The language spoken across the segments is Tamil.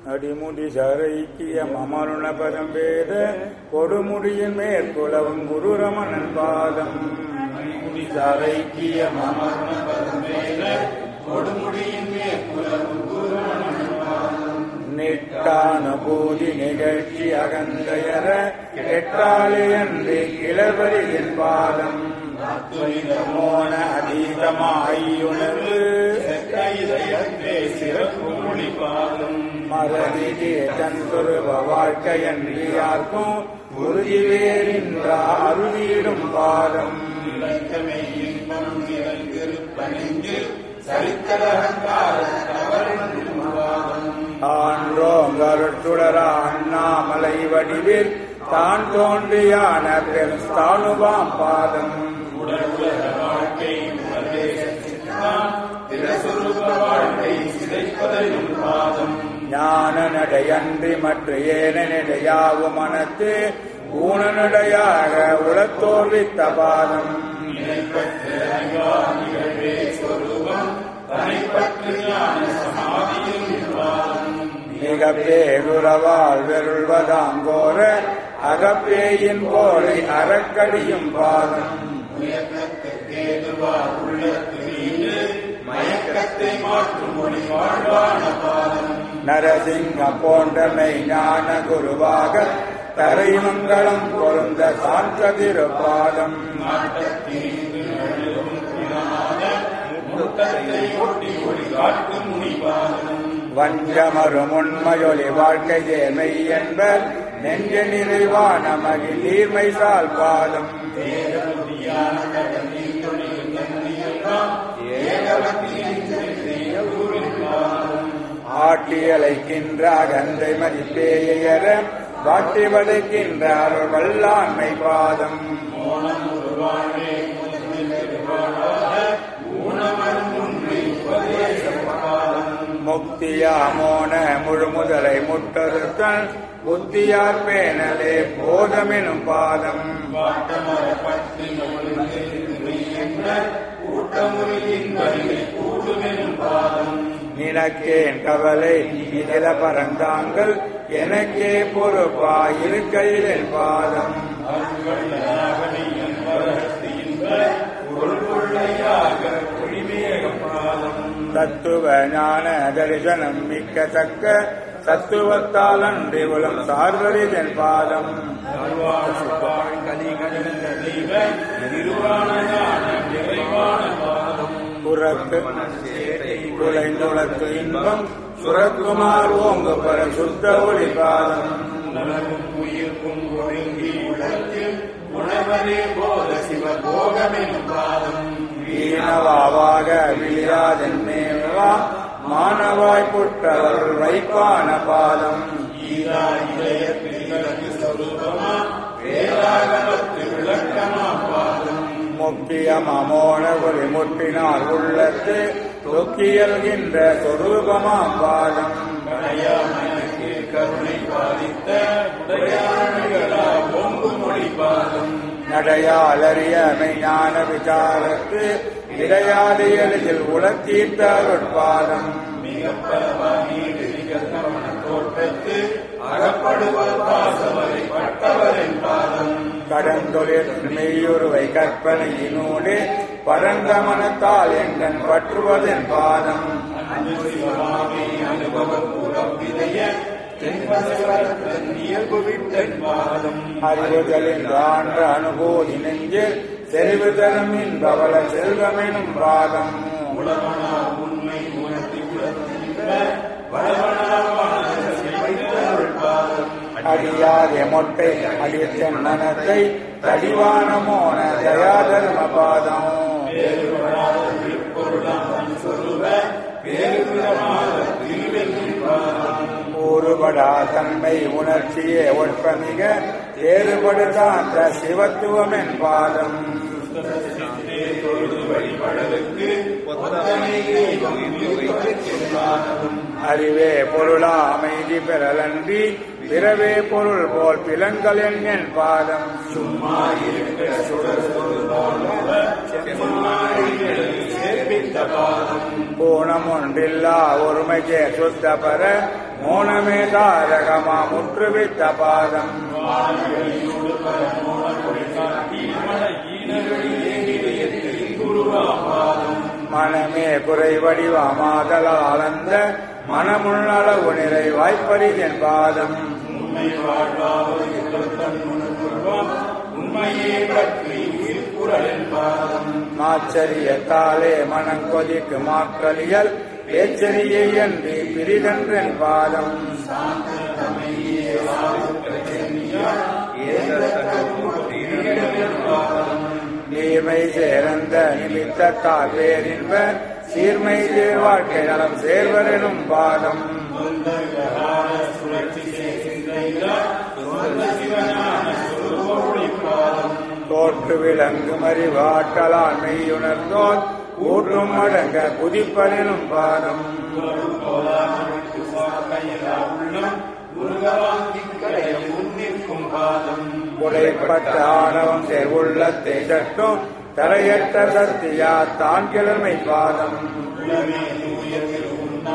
அடிமுடி சரைக்கிய மமருண பதம் வேத கொடுமுடியின் மேற்குலவும் குரு ரமணன் பாதம் மணிமுடி சரைக்கிய மமர்ண பதமேல கொடுமுடியின் மேற்குலவும் குருமணன் பாதம் நிட்டானுபூதி நிகழ்ச்சி அகந்தையர கெட்டாலே அன்றி கிளவரியின் பாதம் மோன அதீதமாயுணர்வு கைதையற்றே சிறப்பு மொழி பாதம் மறதி தன்துருவ வாழ்க்கையன்றி யாருக்கும் உறுதி வேறின்ற அருளீடும் பாதம் இலக்கமே இன்பம் நிறைந்திருப்ப நெஞ்சில் சரித்தரங்கார தவறின் பாதம் ஆன்றோங்கருட்டுடரா அண்ணாமலை வடிவில் தான் தோன்றியான பெருஸ்தானுவாம் பாதம் உடலுலக வாழ்க்கை உடலேசத்திற்கான் திரசுரூப வாழ்க்கை சிதைப்பதையும் பாதம் ஞான நடையன்றி மற்ற ஏன நடையாவும் மனத்து ஊனநடையாக உளத்தோர்வித்த பாதம் நினைப்பற்ற அறிவா நிகழ்வே சொரூபம் தனிப்பற்று ஞான சமாதியும் பாதம் மிக பேருறவால் வெருள்வதாங்கோர அகப்பேயின் போலை அறக்கடியும் பாதம் முயக்கத்துக்கேதுவா உள்ளத்து நீண்டு மயக்கத்தை மாற்றும் மொழி வாழ்வான பாதம் நரசிங்க போன்றமை ஞான குருவாக தரைமங்கலம் பொருந்த சாந்ததிரு பாதம் முத்தத்தை ஒட்டி ஒளி காட்டும் முனி பாதம் வஞ்சமரும் உண்மையொலி வாழ்க்கை தேமை என்பர் நெஞ்ச நிறைவான மகிழ் நீர்மை சால் பாதம் ஆட்டியலைக்கின்ற அகந்தை மதிப்பேயர வாட்டி வதைக்கின்ற அருள் வல்லாண்மை பாதம் முக்தியா மோன முழுமுதலை முட்டறுத்தல் புத்தியார் பேணலே போதமெனும் பாதம் வாட்டமர பற்றி கூட்டமுறையின் வலிமை கூடுமெனும் பாதம் நினக்கேன் கவலை இதில பறந்தாங்கள் எனக்கே பொறுப்பா இருக்கையில் என் பாதம் தத்துவ ஞான தரிசனம் மிக்க தக்க தத்துவத்தால் அன்றி உலம் சார்வரிதன் பாதம் புறத்து குலைந்துளத்து இன்பம் சுரக்குமார் ஓங்கு பர சுத்த ஒளி பாதம் உயிர்க்கும் ஒழுங்கி உலகில் உணவரே போத சிவ போகமெனும் பாதம் ஈனவாவாக விழியாதென்னேவா மானவாய் புற்றவர் வைப்பான பாதம் ஈரா இதயத்தில் இலக்கு சொரூபமா வேதாகமத்து விளக்கமா பாதம் முக்கிய மமோன ஒளி முட்டினால் உள்ளத்து தொக்கியல்கின்ற சொரூபமாம் பாதம் கடையாமனுக்கு கருணை பாதித்த உடையாணிகளா பொங்கு மொழி பாதம் நடையாலறிய மெய்ஞான விசாரத்து இடையாதி எளிதில் உலத்தீர்த்த அருட்பாதம் மிகப்பரவா நீடு நிகழ்த்தவன தோற்றத்து அகப்படுவர் பாசவரை பட்டவரின் பாதம் கடந்தொழில் மெய்யுருவை கற்பனையினூடு பரந்தமனத்தால் எங்கன் பற்றுவதன் பாதம் அன்பு சிவமாமே அனுபவ பூரம் விதைய தென்பசவரத்தன் இயல்பு விட்டன் பாதம் அறிவுதலின் ஆன்ற அனுபூதி நெஞ்சில் செறிவு தரும் இன்பவள செல்வமெனும் பாதம் உளவனா உண்மை உணர்த்தி உணர்த்தின்ற வளவனா வானரசை வைத்தருள் பாதம் அடியாதே மொட்டை அடித்தென்னத்தை தடிவான மோன தயாதர்ம பாதம் வேறுபடாத திருப்பொருளாம் சொருவ வேறுவிதமாக திருவெற்றி பாதம் ஊறுபடா தன்மை உணர்ச்சியே ஒற்பமிக வேறுபடுதாந்த சிவத்துவமென் பாதம் தொழுது வழிபடலுக்கு ஒத்தனை பாதம் அறிவே பொருளா அமைதி பெறலன்றி பிறவே பொருள் போல் பிலங்கலென் என் பாதம் சும்மா இருக்க சுடர் சொருபாக செம்மாடி சேர்ப்பித்த பாதம் பூணம் ஒன்றில்லா ஒருமைக்கே சுத்த பெற மோனமே தாரகமா முற்றுவித்த பாதம் வானவெளியோடு பரமோன கொடி காட்டி மன ஈனவெளியே குருவா பாதம் மனமே குறை வடிவமாதலால் அந்த மனமுள்ளளவு நிறை வாய்ப்பரிதன் பாதம் உண்மை வாழ்வாவது தன் உணர்வாம் உண்மையே பற்றி உயிர்ப்புறலின் பாதம் மாச்சரியத்தாலே மனம் கொதிக்கு மாற்றலியல் பேச்சரியை என்று பிரிதன்றன் பாதம் நீர்மை சேர்ந்த நிமித்தத்தால் பேரின்ப சீர்மை சேர் வாழ்க்கை நலம் சேர்வரெனும் பாதம் சுழற்சி சிந்தையிலா சொந்த சிவஞான சுரூபொழி பாதம் தோற்று விளங்கும் அறிவாற்றலால் மெய்யுணர்ந்தோர் ஊற்றும் அடங்க குதிப்பரெனும் பாதம் உள்ளம் உருகவாங்கிக் கடைய முன்னிற்கும் பாதம் புலைப்பட்ட ஆணவம் சேர் உள்ளத்தை சட்டும் தரையற்ற சக்தியா தான் கிழமை பாதம் உலமே தூயதில்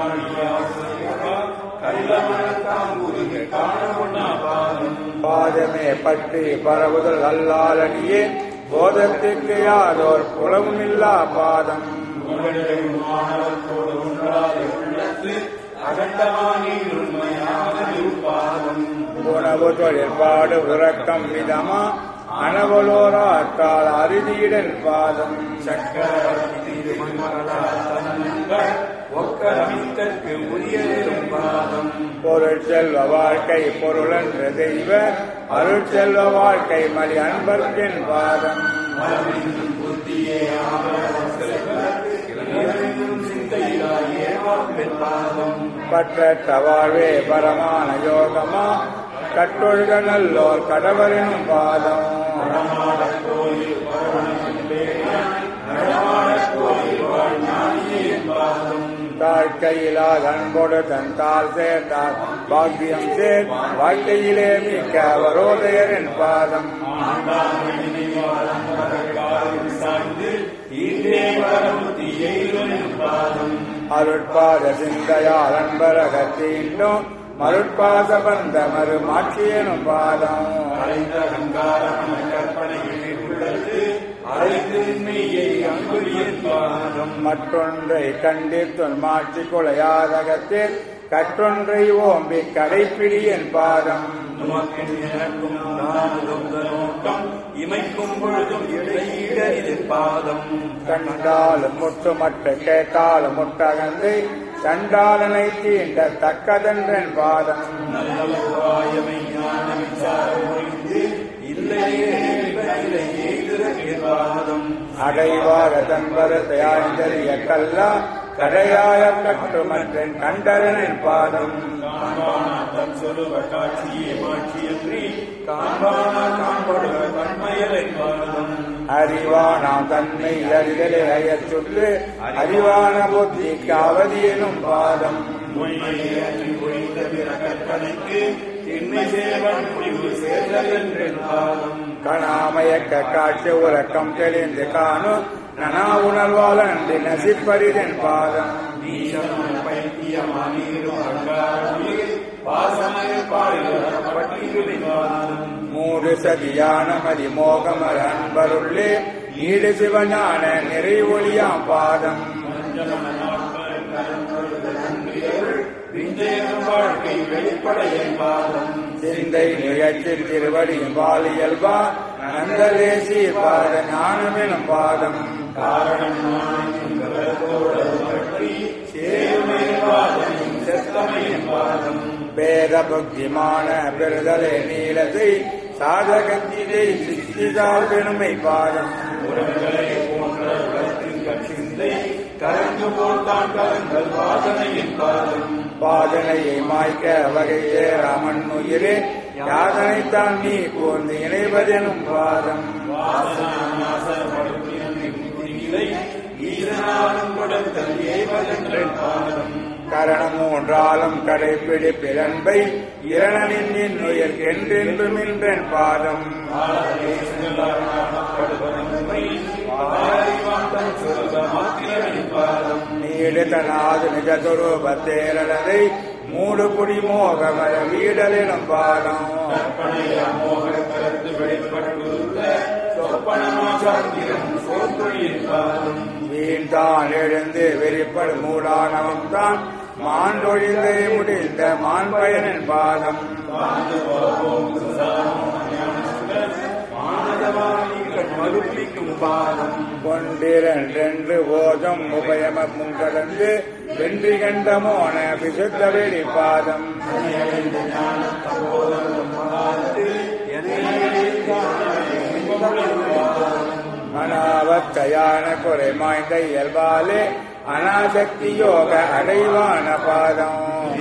கல்லமனத்தாம் உருக காண உண்ணா பாதம் பாதமே பற்றி பரவுதல் அல்லாலடியே போதத்திற்கு யாதோர் புலமும் இல்லா பாதம் உங்களிடம் மாணவத்தோடு ஒன்றாத உள்ளத்து அகண்டமானில் உண்மையாக பாதம் உணவு தொழிற்பாடு உறக்கம் விதமா அனவலோராத்தால் அறுதியிடன் பாதம் சக்கரவர்த்தி திருமணமகளா தன்னங்கள் ஒக்கரமித்தற்கு உரியதிலும் பாதம் பொருள் செல்வ வாழ்க்கை பொருளென்ற தெய்வ அருட்செல்வ வாழ்க்கை மலி அன்பர்க்கின் பாதம் மனமென்னும் புத்தியே ஆபரணம் செல்வம் சிந்தையிலா ஏமாப்பின் பாதம் பற்றற்ற வாழ்வே பரமான யோகமா கட்டொழுக நல்லோர் கடவரினும் பாதம் நடமாடக் கோயில் பரவனின் பேரில் நடமாடக் கோயில் வாழ் ஞானியின் பாதம் தாழ்க்கையிலாத அன்போடு தன் தாள் சேர்ந்தார் பாக்கியம் சேர் வாழ்க்கையிலே மிக்க வரோதயரின் பாதம் ஆண்டாமல் நினைவாளம் பரக்காலில் சாய்ந்து ஈண்டே வரமுத்தி எய்வனின் பாதம் அருட்பாத சிந்தையால் அன்பரகத்தீண்டும் மருட்பாத பந்த மறு மாட்சியனும் பாதம் அலைந்த அங்காரம் கற்பனையில் உள்ளது அழைத்து மெய்யை அங்குலியின் பாதம் மற்றொன்றை கண்டித்துன் மாற்றி குலையாதகத்தில் கற்றொன்றை ஓம்பி கடைப்பிடியன் பாதம் நமக்கு எனக்கும் நானும் நோக்கம் இமைக்கும் பொழுதும் இடையீடறிது பாதம் கண்டாலும் முற்றுமட்டு கேட்டாலும் முட்டகந்து சண்டாலனை தீண்ட தக்கதென்றன் பாதம் நல்லவாயமை ஞான விசாரம் புரிந்து இல்லையே இல்லை எய்திறக்கு பாதம் அடைவாக தன்பரத்தை ஆய்ந்தறிய கல்லா கடையாய கட்டுமன்றன் கண்டரனின் பாதம் காண்பானா தன் சொல்லுவ காட்சியே மாட்சியன்றி காண்பானா காண்படுவ கண்மயலை பாதம் அறிவானாம் தன்மை அறிதலை அயற் சுற்று அறிவான புத்திக்கு அவதியெனும் பாதம் உண்மையை அன்றி ஒழிந்த பிற கற்பனைக்கு திண்மை சேவன் முடிவு சேர்தல் என்று பாதம் கணாமயக்க காட்சி உறக்கம் தெளிந்து காணும் நனா உணர்வால் அன்றி நசிப்பரிதன் பாதம் நீசமய பைத்தியமானீரும் அங்காரமில் பாசமய பாடுபட்டிருமை பாதம் மூடு சதியான மதி மோகமர அன்பருள்ளே ஈடு சிவஞான நிறை ஒளியாம் பாதம் விஞ்சயம் வாழ்க்கை வெளிப்படைய பாதம் சிந்தை நிகழ்ச்சில் திருவடியும் பாலியல்பா நந்ததேசி பாத ஞானமெனும் பாதம் காரணம் நானோடு பற்றி சேருமை பாதம் செத்தமையின் பாதம் பேத புத்திமான பெறுதலே நீலத்தை சாதகத்திலே சித்திதால் பெருமை பாதம் உரங்களை போன்ற உலகத்தின் கட்சிந்தை கலந்து போட்டான் கலங்கள் வாதனையின் பாதம் பாதனையை மாய்க்க வகை சேராமன் உயிரே யாதனைத்தான் நீ போந்து இணைவதெனும் பாதம் வாசனாசப்படுத்தினை ஈசனாலும் கொடுத்தல் ஏவதென்ற பாதம் கரணம் மூன்றாலும் கடைப்பிடி பிறன்பை இரணனின் இன்னுயிர் என்றென்றுமின்றன் பாதம் காணப்படுவதன்மை பாரிவாந்தன் சொல்ல மாத்திரமின் பாதம் நீடுதனாது நிஜதுரூபத்தேரலதை மூடு குடி மோகமர வீடலினும் பாதம் கற்பனைய மோக கருத்து வெளிப்பட்டுள்ள சொப்பனமாசாத்திரம் சோத்தொழில் பாதம் வீண் தான் எழுந்து வெறிப்படு மூடானவம் தான் மாண்டொழிந்தை முடிந்த மான்பயனின் பாதம் வாழ்ந்து போவோம் மானதவாணிகள் மறுப்பிக்கும் பாதம் கொண்டிரண்டென்று ஓதம் உபயமும் கடந்து வென்றி கண்டமோன விசுத்த வெளி பாதம் அனாவத்தையான குறை மாய்ந்த இயல்பாலே அனாசக்தி யோக அடைவான பாதம்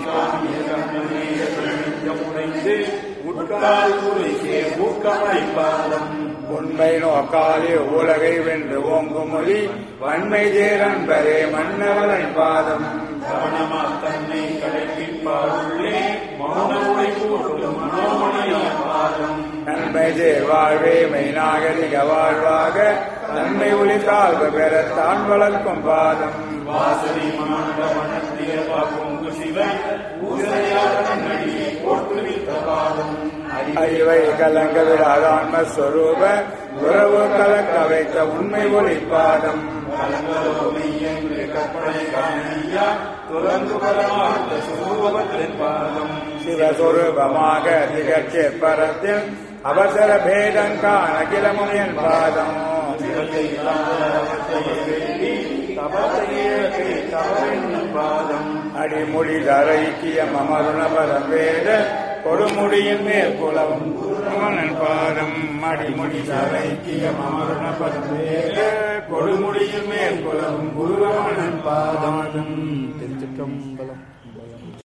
உடைந்து உட்கால் உரைசே ஊக்கமடை பாதம் உண்மை நோக்காலே உலகை வென்று ஓங்கும் மொழி வன்மை சேரன்பரே மன்னவரன் பாதம் கவனமா தன்னை கடைப்பிப்பாருள்ளே மௌன உடை கூட்டும் மனோமணிய பாதம் நன்மை சேர் வாழ்வே மெய்நாகரிக வாழ்வாக நன்மை ஒளி தாழ்வு பெற தான் வளர்க்கும் பாதம் வாசனை மாண்ட மனத்திய பாக்கும் சிவன் பூசையார் கண்ணடியை போட்டுவித்த பாதம் அறிவை கலங்க விடாத ஆன்மஸ்வரூப உறவு கலக்க வைத்த உண்மை ஒளி பாதம் கலங்கரோமை என்று கற்பனை காணியா துறந்து பரமார்த்த சுரூபத்தின் பாதம் சிவஸ்வரூபமாக திகழ்ச்சி பரத்தில் அவசர பேதங்கான கிளமுனியன் பாதம் சிவத்தை தாமரத்தை வேண்டி தபத்தையே தவறின் பாதம் அடிமுடி தரைக்கியம் அமருண பதம் வேத கொடுமுடியின் மேல் குலவும் குருமனன் பாதம் அடிமுடி தரைக்கியம் அமருண பதம் வேத கொடுமுடியின் மேல் குலவும் குருவமனன் பாதம் திருச்சிற்றம்பலம்